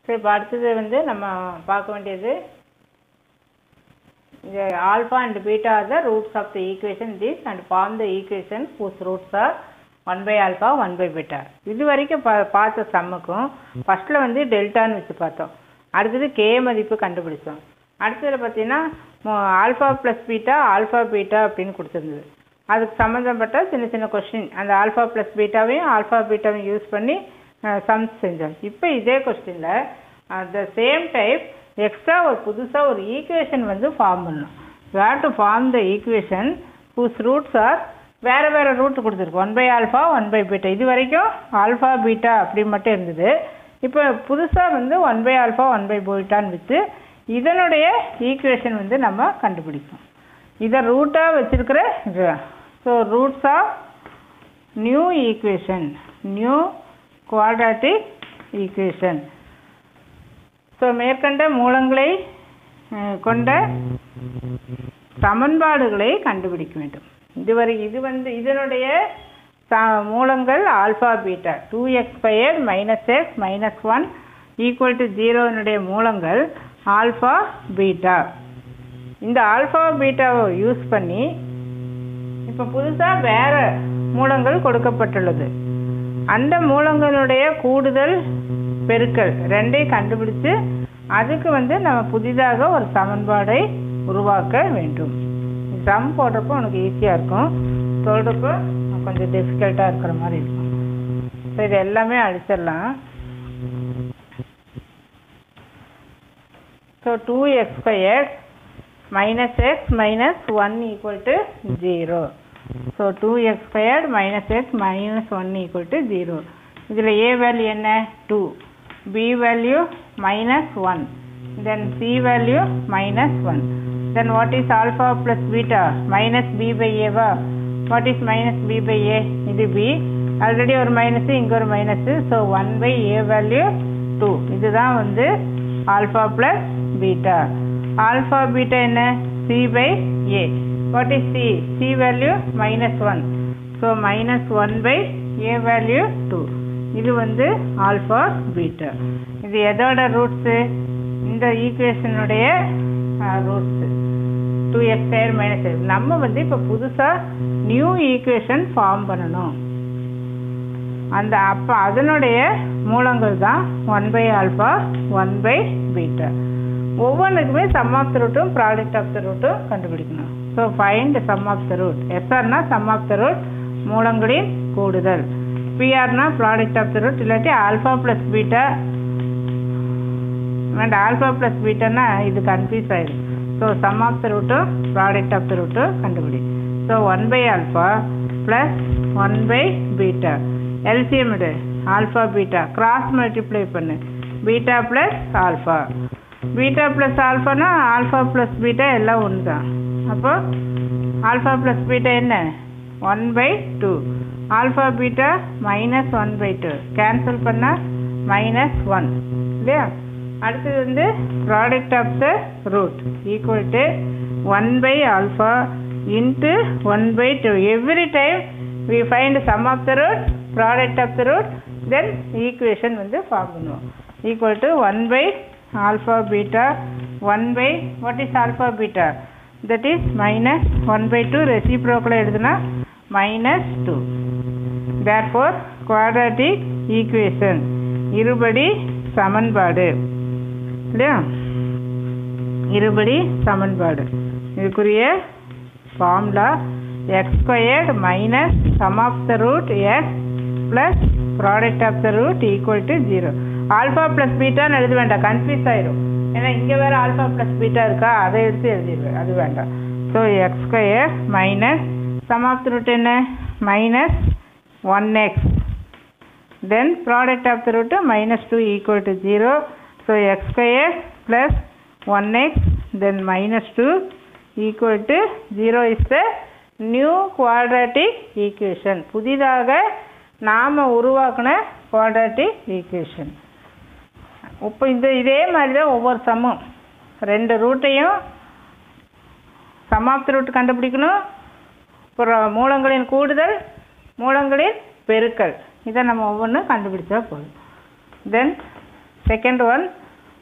சரி இப்போ அடுத்தது வந்து நம்ம பார்க்க வேண்டியது the alpha and beta are the roots of the equation this and form the equation whose roots are 1 by alpha 1 by beta இது வரைக்கும் பா பார்த்த சம்முக்கும் ஃபஸ்ட்டில் வந்து டெல்டான்னு வச்சு பார்த்தோம் அடுத்தது கே மதிப்பு கண்டுபிடிச்சோம் அடுத்ததில் பார்த்தீங்கன்னா alpha plus beta alpha beta அப்படின்னு கொடுத்துருந்தது அதுக்கு சம்மந்தப்பட்ட சின்ன சின்ன கொஸ்டின் அந்த ஆல்ஃபா ப்ளஸ் பீட்டாவையும் ஆல்ஃபா பீட்டாவையும் யூஸ் பண்ணி சம்ஸ் செஞ்சோம் இப்போ இதே கொஸ்டினில் அந்த சேம் டைப் எக்ஸ்ட்ரா ஒரு புதுசாக ஒரு ஈக்குவேஷன் வந்து ஃபார்ம் பண்ணணும் where to form the equation whose roots are வேறு வேறு ரூட் கொடுத்துருக்கு one by alpha one by beta இது வரைக்கும் ஆல்ஃபா பீட்டா அப்படி மட்டும் இருந்தது இப்போ புதுசாக வந்து one by alpha one by பீட்டான்னு விற்று இதனுடைய ஈக்குவேஷன் வந்து நம்ம கண்டுபிடிக்கணும் இதை ரூட்டாக வச்சிருக்கிற இது so roots of new equation new quadratic equation so மேற்கண்ட மூலங்களை அஹ், கொண்ட சமன்பாடுகளை கண்டுபிடிக்க வேண்டும் இதுவரை இது வந்து இதனுடைய ச மூலங்கள் alpha beta two x square minus x minus one equal to ஜீரோனுடைய மூலங்கள் ஆல்ஃபா பீட்டா இந்த ஆல்ஃபா பீட்டாவை யூஸ் பண்ணி இப்போ புதுசாக வேற மூலங்கள் கொடுக்கப்பட்டுள்ளது அந்த மூலங்களுடைய கூடுதல் பெருக்கல் ரெண்டையும் கண்டுபிடிச்சு அதுக்கு வந்து நம்ம புதிதாக ஒரு சமன்பாடை உருவாக்க வேண்டும் சம் போடுறப்போ உனக்கு ஈஸியாக இருக்கும் சொல்கிறப்போ கொஞ்சம் டிஃபிகல்ட்டாக இருக்கிற மாதிரி இருக்கும் ஸோ இது எல்லாமே அழிச்சிடலாம் so two x square minus x minus one equal to zero so two x square minus x minus one equal to zero இதில் ஏ வேல்யூ என்ன two b value minus one then c value minus one then what is alpha plus beta minus b by ஏவா what is minus b by a இது b already ஒரு minus இங்கே ஒரு minus so one by a value two இதுதான் வந்து alpha plus beta alpha beta என்ன c by a what is c c value minus one so minus one by a value two இது வந்து alpha beta இது எதோட roots இந்த ஈக்குவேஷனுடைய roots two x square minus x நம்ம வந்து இப்போ புதுசாக நியூ ஈக்குவேஷன் ஃபார்ம் பண்ணணும் அந்த அப்போ அதனுடைய மூலங்கள் தான் one by alpha one by beta ஒவ்வொன்றுக்குமே சம் ஆஃப் த ரூட்டும் ப்ராடக்ட் ஆஃப் த ரூட்டும் கண்டுபிடிக்கணும் so find sum of the root எஸ்ஆர்னா சம் ஆஃப் த ரூட் மூலங்களின் கூடுதல் பிஆர்னா ப்ராடக்ட் ஆஃப் த ரூட் இல்லாட்டி alpha plus beta and alpha plus பீட்டானா இது கன்ஃபியூஸ் ஆயிடும் ஸோ சம் ஆஃப் த ரூட்டும் ப்ராடக்ட் ஆஃப் த ரூட்டும் கண்டுபிடி so one by alpha plus one by beta LCM இடு ஆல்ஃபா பீட்டா கிராஸ் மல்டிப்ளை பண்ணு beta plus alpha beta plus ஆல்ஃபானா alpha plus beta எல்லாம் ஒன்று தான் அப்போ ஆல்ஃபா ப்ளஸ் பீட்டா என்ன one by two alpha beta minus one by two cancel பண்ணால் minus one இல்லையா அடுத்தது வந்து product of the root equal to one by alpha into one by two every time we find sum of the root product of the root then equation வந்து form பண்ணுவோம் equal to one by alpha beta one by what is alpha beta that is minus one by two ரெசிப்ரோக்கில் எழுதுனா minus two therefore quadratic equation இருபடி சமன்பாடு இல்லையா இருபடி சமன்பாடு இதுக்குரிய formula x squared minus sum of the root x plus product of the root equal to zero alpha plus பீட்டான்னு எழுத வேண்டாம் கன்ஃபியூஸ் ஆயிரும் ஏன்னா இங்கே வேறு ஆல்ஃபா ப்ளஸ் பீட்டா இருக்கா அதை எடுத்து எழுதிடுவேன் அது வேண்டாம் so x square minus sum of the root என்ன minus one x then product of the root minus 2 equal to 0 so x square plus 1x then minus 2 equal to 0 is the new quadratic equation புதிதாக நாம் உருவாக்கின quadratic equation இப்போ இந்த இதே மாதிரி தான் ஒவ்வொரு சம்மும் ரெண்டு ரூட்டையும் சம் ஆஃப் த ரூட் கண்டுபிடிக்கணும் அப்புறம் மூலங்களின் கூடுதல் மூலங்களின் பெருக்கல் இதை நம்ம ஒவ்வொன்றும் கண்டுபிடிச்சா போதும் then second one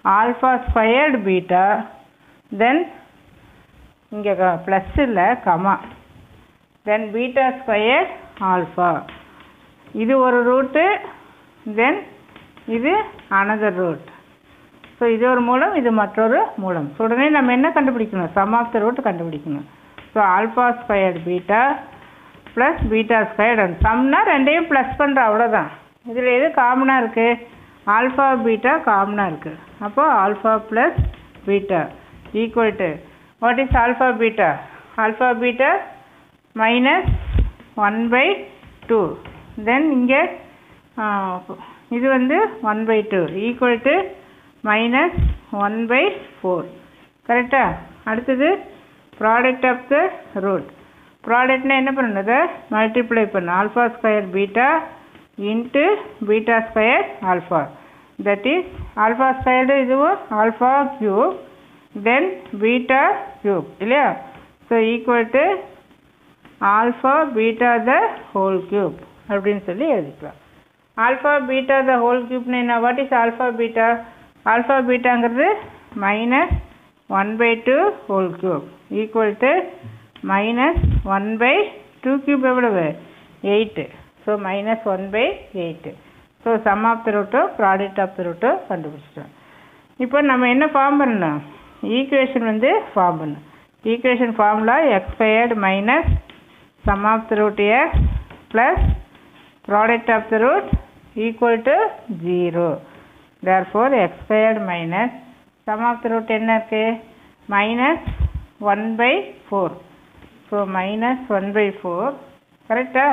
alpha squared beta then இங்கே ப்ளஸ் இல்லை comma then beta square alpha இது ஒரு ரூட்டு தென் இது அனதர் ரூட் ஸோ இது ஒரு மூலம் இது மற்றொரு மூலம் ஸோ உடனே நம்ம என்ன கண்டுபிடிக்கணும் சம் ஆஃப் த ரூட் கண்டுபிடிக்கணும் so alpha squared beta plus beta squared சம்னா ரெண்டையும் ப்ளஸ் பண்ணுற அவ்வளோதான் இதில் எது காமனாக இருக்குது ஆல்ஃபா பீட்டா காமனாக இருக்குது அப்போ alpha plus beta equal to what is alpha beta alpha beta minus one by two then இங்கே இது வந்து one by two equal to minus one by four கரெக்டா அடுத்தது ப்ராடக்ட் ஆஃப் த ரூட் ப்ராடக்ட்னா என்ன பண்ணணும் அதை மல்டிப்ளை பண்ணணும் alpha square beta into beta square alpha that is alpha squared இதுவும் alpha cube then beta cube இல்லையா so equal to alpha beta the whole cube அப்படின்னு சொல்லி எழுதிக்கலாம் ஆல்ஃபா பீட்டா த ஹோல் க்யூப்னு என்ன what is alpha beta alpha பீட்டாங்கிறது minus one by two whole cube equal to minus one by two cube எவ்வளவு eight so minus one by eight so sum of the ரூட்டோ product of the ரூட்டோ கண்டுபிடிச்சிட்டோம் இப்போ நம்ம என்ன form பண்ணணும் equation வந்து ஃபார்ம் பண்ணணும் equation formula x squared minus sum of the root x plus product of the root equal to 0. Therefore, x squared minus sum of the root என்ன இருக்கு minus 1 by 4. So, minus 1 by 4. கரெக்டா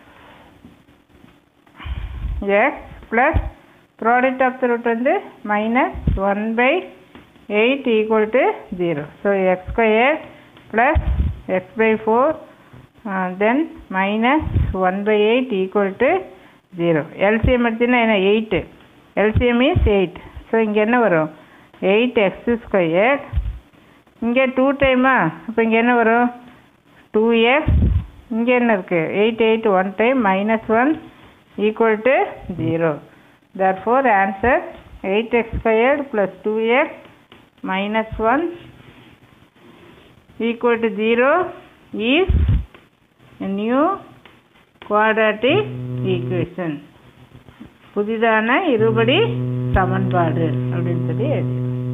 x plus product of the root வந்து minus 1 by 8 equal to 0. So, x squared plus x by 4 uh, then minus 1 by 8 equal to 0 LCM எடுத்தீங்கன்னா என்ன 8 LCM is 8 so இங்கே என்ன வரும் 8x square இங்கே two டைமா அப்போ இங்கே என்ன வரும் டூ எக்ஸ் இங்கே என்ன இருக்குது eight eight one time minus one equal to zero தர் four answer eight x squared plus two x minus one equal to zero is new quadratic equation புதிதான இருபடி சமன்பாடு அப்படின்னு சொல்லி எழுதி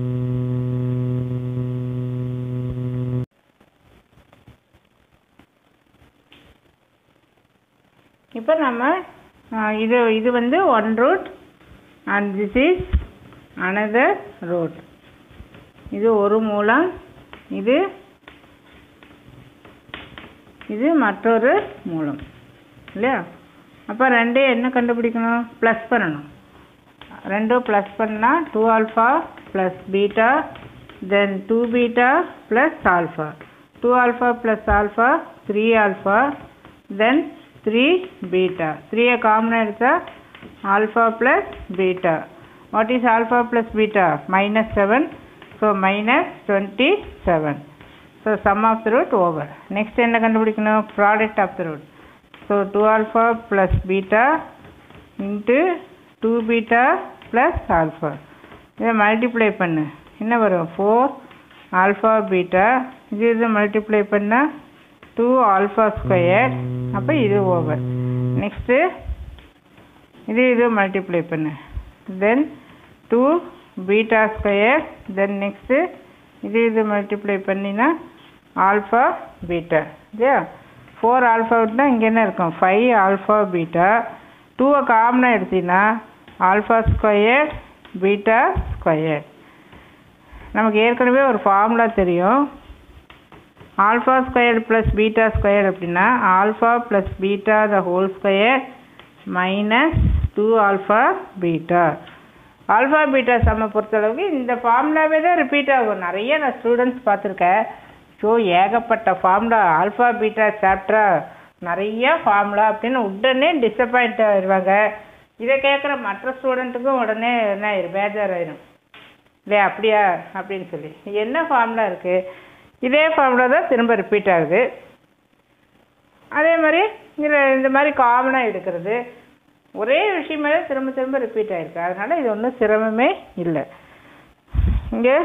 இப்போ நம்ம இது இது வந்து one root and this is another root இது ஒரு மூலம் இது இது மற்றொரு மூலம் இல்லையா அப்போ ரெண்டையும் என்ன கண்டுபிடிக்கணும் ப்ளஸ் பண்ணணும் ரெண்டும் ப்ளஸ் பண்ணால் two alpha plus beta then two beta plus alpha two alpha plus alpha three alpha then three beta த்ரீயை காமனாக எடுத்தால் alpha plus beta what is alpha plus beta minus seven so minus twenty seven so sum of the root over next என்ன கண்டுபிடிக்கணும் product of the root so two alpha plus beta into two beta plus alpha இதை multiply பண்ணு என்ன வரும் four alpha beta இது இது multiply பண்ணால் two alpha square அப்போ இது ஓவர் நெக்ஸ்ட்டு இது இது மல்டிப்ளை பண்ணு then two beta square then next இது இது மல்டிப்ளை பண்ணினா ஆல்ஃபா பீட்டா இல்லையா ஃபோர் ஆல்ஃபா விட்டுனா இங்கே என்ன இருக்கும் ஃபைவ் ஆல்ஃபா பீட்டா டூவை காமனாக எடுத்தீங்கன்னா ஆல்ஃபா ஸ்கொயர் பீட்டா ஸ்கொயர் நமக்கு ஏற்கனவே ஒரு ஃபார்முலா தெரியும் alpha square plus beta square அப்படின்னா alpha plus beta the whole square minus two alpha beta alpha beta சம்மை பொறுத்தளவுக்கு இந்த ஃபார்முலாவே தான் ரிப்பீட் ஆகும் நிறைய நான் ஸ்டூடெண்ட்ஸ் பார்த்துருக்கேன் ஸோ ஏகப்பட்ட ஃபார்முலா ஆல்ஃபா பீட்டா சாப்டரா நிறைய ஃபார்முலா அப்படின்னு உடனே டிசப்பாயிண்ட் ஆயிடுவாங்க இதை கேட்குற மற்ற ஸ்டூடெண்ட்டுக்கும் உடனே என்ன ஆயிரும் பேஜாராயிரும் இல்லையா அப்படியா அப்படின்னு சொல்லி என்ன ஃபார்முலா இருக்குது இதே ஃபார்முலா தான் திரும்ப ரிப்பீட் ஆகுது அதே மாதிரி இதில் இந்த மாதிரி காமனாக எடுக்கிறது ஒரே விஷயமே திரும்ப திரும்ப ரிப்பீட் ஆகிருக்கு அதனால் இது ஒன்றும் சிரமமே இல்லை இங்கே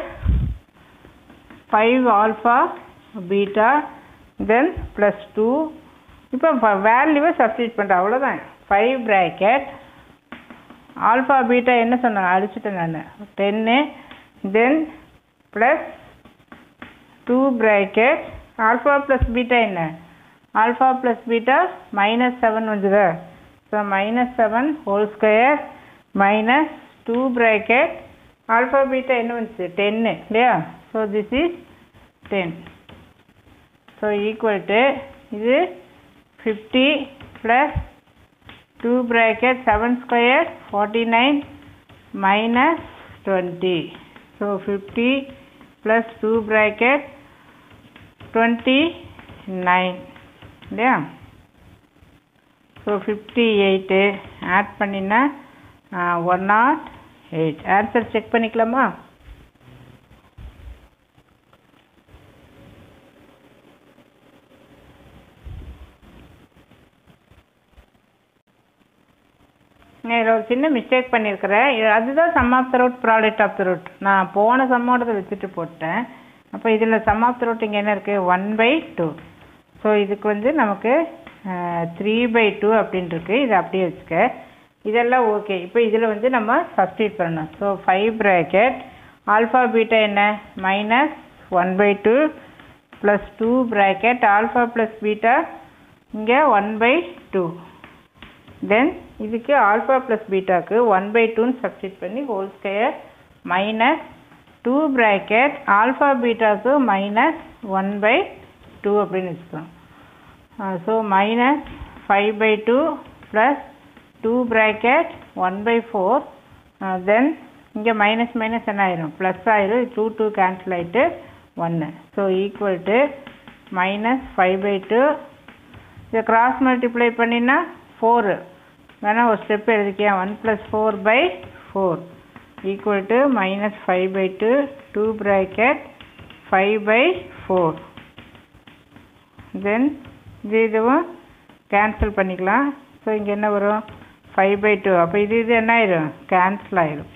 five alpha beta then plus two இப்போ வேல்யூவை சப்ஸ்டியூட் பண்ணுறேன் அவ்வளோதான் ஃபைவ் ப்ராக்கெட் ஆல்ஃபா பீட்டா என்ன சொன்னாங்க அடிச்சுட்டேன் நான் டென்னு then plus two bracket alpha plus beta என்ன alpha plus beta minus seven வந்துதா so minus seven whole square minus two bracket alpha beta என்ன வந்துச்சு டென்னு இல்லையா so this is ten so equal to இது fifty plus two bracket seven square forty nine minus twenty so fifty plus two bracket twenty nine இல்லையா so fifty eight add பண்ணினா one naught eight answer check பண்ணிக்கலாமா நான் இதில் ஒரு சின்ன mistake பண்ணியிருக்கிறேன் இது அதுதான் sum of the root product of the root நான் போன சம்மோடதை வச்சுட்டு போட்டேன் அப்போ இதில் சம் ஆஃப் த ரூட் இங்கே என்ன இருக்குது ஒன் பை டூ ஸோ இதுக்கு வந்து நமக்கு த்ரீ பை டூ அப்படின்னு இருக்கு இதை அப்படியே வச்சுக்க இதெல்லாம் ஓகே இப்போ இதில் வந்து நம்ம சப்ஸ்டியூட் பண்ணணும் so five bracket alpha beta என்ன minus one by two plus two bracket alpha plus beta இங்கே ஒன் பை டூ தென் இதுக்கு ஆல்ஃபா ப்ளஸ் பீட்டாக்கு ஒன் பை டூன்னு சப்ஸ்டியூட் பண்ணி whole square minus two bracket alpha பீட்டாக்கு minus one by two அப்படின்னு வச்சுக்கலாம் so minus five by two plus two bracket one by four then இங்கே minus minus என்ன ஆயிரும் ப்ளஸ் ஆயிரும் டூ டூ கேன்சல் ஆகிட்டு ஒன்று so equal to minus five by two இதை கிராஸ் மல்டிப்ளை பண்ணினா ஃபோரு வேணால் ஒரு ஸ்டெப் எழுதிக்கியா one plus four by four equal to minus five by two two bracket five by four then இது இதுவும் cancel பண்ணிக்கலாம் ஸோ இங்கே என்ன வரும் ஃபைவ் பை டூ அப்போ இது இது என்ன ஆயிரும் கேன்சல் ஆயிரும்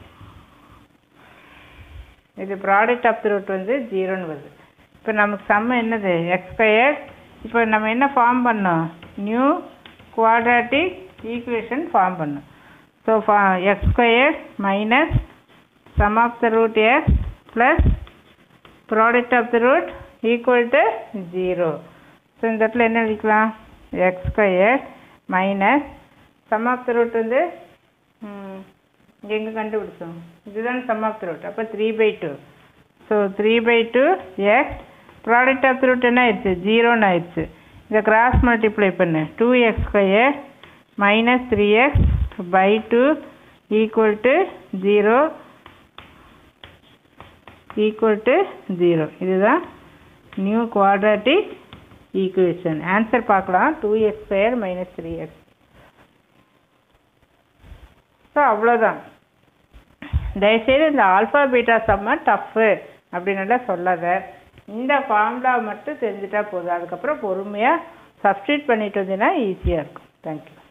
இது ப்ராடக்ட் ஆஃப் த ரூட் வந்து ஜீரோன்னு வருது இப்போ நமக்கு சம்ம என்னது எக்ஸ் ஸ்கொயர் இப்போ நம்ம என்ன ஃபார்ம் பண்ணோம் நியூ குவாட்ராட்டிக் ஈக்குவேஷன் ஃபார்ம் பண்ணோம் ஸோ ஃபா x square minus sum of the root x plus product of the root equal to zero so இந்த இடத்துல என்ன எழுதிக்கலாம் x square minus sum of the root வந்து இங்கே எங்கே கண்டுபிடிச்சோம் இதுதான் சம் ஆஃப் த ரூட் அப்போ three by two so three by two x product of the root என்ன ஆயிடுச்சு ஜீரோன்னு ஆயிடுச்சு இதை கிராஸ் மல்டிப்ளை பண்ணு two x square minus three x by two equal to zero equal to zero இதுதான் new quadratic equation answer பார்க்கலாம் two x square minus three x so அவ்வளோதான் தயவுசெய்து இந்த ஆல்ஃபா பீட்டா சம்ம டஃப்பு அப்படின்னுலாம் சொல்லாத இந்த ஃபார்முலா மட்டும் தெரிஞ்சுட்டா போதும் அதுக்கப்புறம் பொறுமையாக சப்ஸ்டியூட் பண்ணிட்டு வந்தீங்கன்னா ஈஸியாக இருக்கும் தேங்க்யூ